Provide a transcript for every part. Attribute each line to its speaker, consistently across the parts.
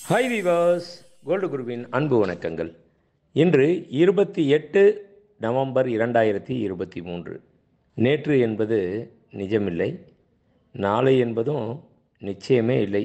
Speaker 1: hi விவாஸ் gold குருவின் அன்பு வணக்கங்கள் இன்று இருபத்தி எட்டு நவம்பர் இரண்டாயிரத்தி இருபத்தி மூன்று நேற்று என்பது நிஜமில்லை நாளை என்பதும் நிச்சயமே இல்லை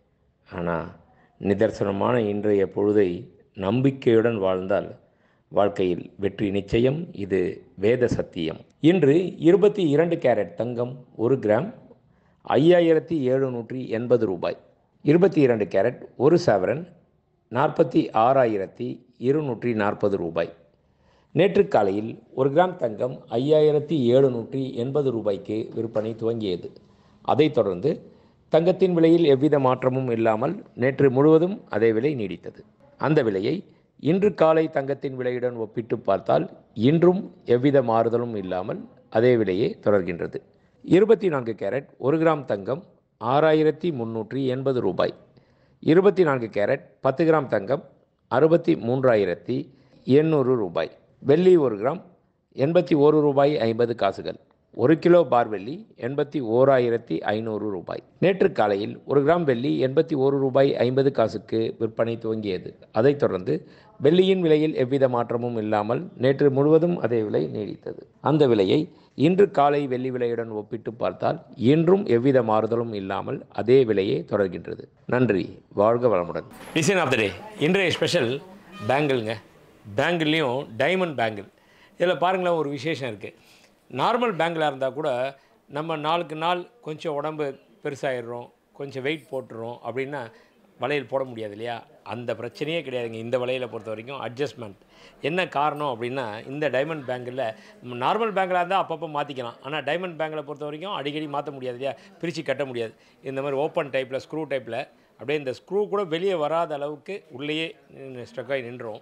Speaker 1: ஆனால் நிதர்சனமான இன்றைய பொழுதை நம்பிக்கையுடன் வாழ்ந்தால் வாழ்க்கையில் வெற்றி நிச்சயம் இது வேத சத்தியம் இன்று இருபத்தி இரண்டு கேரட் தங்கம் ஒரு கிராம் ஐயாயிரத்தி எழுநூற்றி எண்பது ரூபாய் இருபத்தி இரண்டு கேரட் ஒரு சவரன் நாற்பத்தி ஆறாயிரத்தி இருநூற்றி நாற்பது ரூபாய் நேற்று காலையில் ஒரு கிராம் தங்கம் ஐயாயிரத்தி எழுநூற்றி எண்பது ரூபாய்க்கு விற்பனை துவங்கியது அதைத் தொடர்ந்து தங்கத்தின் விலையில் எவ்வித மாற்றமும் இல்லாமல் நேற்று முழுவதும் அதே விலை நீடித்தது அந்த விலையை இன்று காலை தங்கத்தின் விலையுடன் ஒப்பிட்டு பார்த்தால் இன்றும் எவ்வித மாறுதலும் இல்லாமல் அதே விலையே தொடர்கின்றது இருபத்தி நான்கு கேரட் ஒரு கிராம் தங்கம் ஆறாயிரத்தி முந்நூற்றி எண்பது ரூபாய் இருபத்தி நான்கு கேரட் பத்து கிராம் தங்கம் அறுபத்தி மூன்றாயிரத்தி எண்ணூறு ரூபாய் வெள்ளி ஒரு கிராம் எண்பத்தி ஒரு ரூபாய் ஐம்பது காசுகள் ஒரு கிலோ பார் வெள்ளி எண்பத்தி ஓராயிரத்தி ஐநூறு ரூபாய் நேற்று காலையில் ஒரு கிராம் வெள்ளி எண்பத்தி ஒரு ரூபாய் ஐம்பது காசுக்கு விற்பனை துவங்கியது அதைத் தொடர்ந்து வெள்ளியின் விலையில் எவ்வித மாற்றமும் இல்லாமல் நேற்று முழுவதும் அதே விலை நீடித்தது அந்த விலையை இன்று காலை வெள்ளி விலையுடன் ஒப்பிட்டு பார்த்தால் இன்றும் எவ்வித மாறுதலும் இல்லாமல் அதே விலையே தொடர்கின்றது நன்றி வாழ்க வளமுடன் டிசைன் ஆஃப் த டே இன்றைய ஸ்பெஷல் பேங்கிள்ங்க பேங்கிள்லேயும் டைமண்ட் பேங்கிள் இதில் பாருங்களேன் ஒரு விசேஷம் இருக்குது நார்மல் பேங்கிளாக இருந்தால் கூட நம்ம நாளுக்கு நாள் கொஞ்சம் உடம்பு பெருசாகிடுறோம் கொஞ்சம் வெயிட் போட்டுறோம் அப்படின்னா வளையல் போட முடியாது இல்லையா அந்த பிரச்சனையே கிடையாதுங்க இந்த வளையலை பொறுத்த வரைக்கும் அட்ஜஸ்ட்மெண்ட் என்ன காரணம் அப்படின்னா இந்த டைமண்ட் பேங்கில் நார்மல் பேங்கில் இருந்தால் அப்பப்போ மாற்றிக்கலாம் ஆனால் டைமண்ட் பேங்கில் பொறுத்த வரைக்கும் அடிக்கடி மாற்ற முடியாது இல்லையா பிரித்து கட்ட முடியாது இந்த மாதிரி ஓப்பன் டைப்பில் ஸ்க்ரூ டைப்பில் அப்படியே இந்த ஸ்க்ரூ கூட வெளியே வராத அளவுக்கு உள்ளேயே ஸ்ட்ரக்காகி நின்றோம்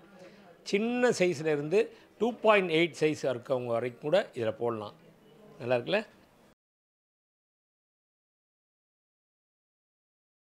Speaker 1: சின்ன சைஸில் இருந்து டூ பாயிண்ட் எயிட் சைஸ் இருக்கவங்க வரைக்கும் கூட இதில் போடலாம் நல்லா இருக்குல்ல